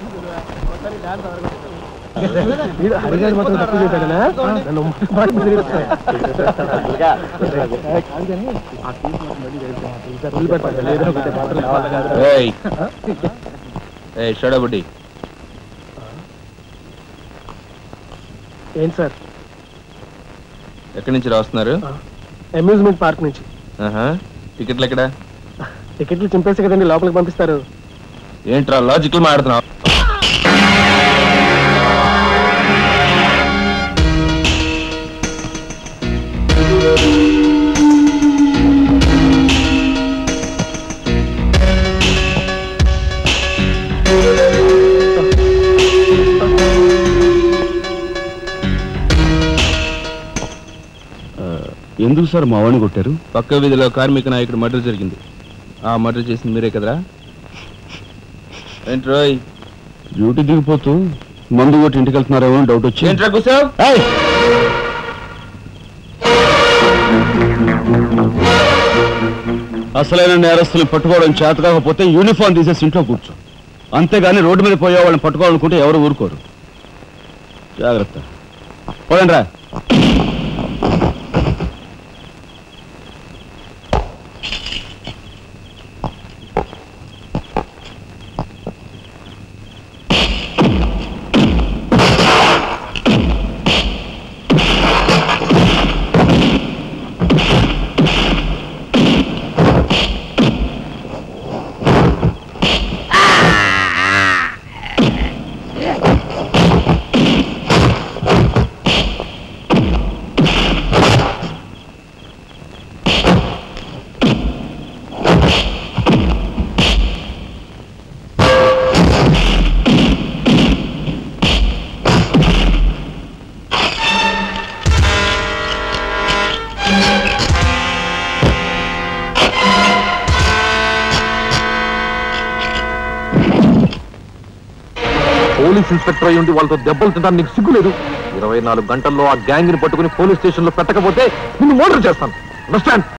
హరిగారు మాత్రం తప్పు చేశాడనా నన్ను మాట బెదిరిస్తాడు. వదిలిపెట్టాలి. ఏదో ఒకటి మాత్రం కావాలి కదా. ఏయ్ ఏయ్ షడబుడ్డి ఏంటి సార్ ఎక్కడి నుంచి రాస్తున్నారు అమ్యూజ్మెంట్ పార్క్ నుంచి ఆహా టికెట్లు ఎక్కడ టికెట్లు చింపేసి కదండి లోపలికి పంపిస్తారు ఏంట్రా లాజికల్ మాడుతున్నావు ఎందుకు సార్ మా వాడిని కొట్టారు పక్క వీధిలో కార్మిక నాయకుడు మర్డర్ జరిగింది ఆ మర్డర్ చేసింది మీరే కదరా ఏంట్రోయ్ డ్యూటీ దిగిపోతూ మందు కొట్టి ఇంటికి వెళ్తున్నారేమో అని డౌట్ వచ్చి ఏంట్రా కూసావ్ ఏయ్! అసలైన నేరస్తుల్ని పట్టుకోవడం చేత కాకపోతే యూనిఫామ్ తీసేసి ఇంట్లో కూర్చో అంతేగాని రోడ్డు మీద పోయే వాళ్ళని పట్టుకోవాలనుకుంటే ఎవరు ఊరుకోరు జాగ్రత్త పోయండి రా పోలీస్ ఇన్స్పెక్టర్ అయి ఉండి వాళ్ళతో దెబ్బలు తింటాను నీకు సిగ్గులేదు ఇరవై నాలుగు గంటల్లో ఆ గ్యాంగ్ ని పట్టుకుని పోలీస్ స్టేషన్ లో పెట్టకపోతే నిన్ను మోడర్ చేస్తాను అండర్స్టాండ్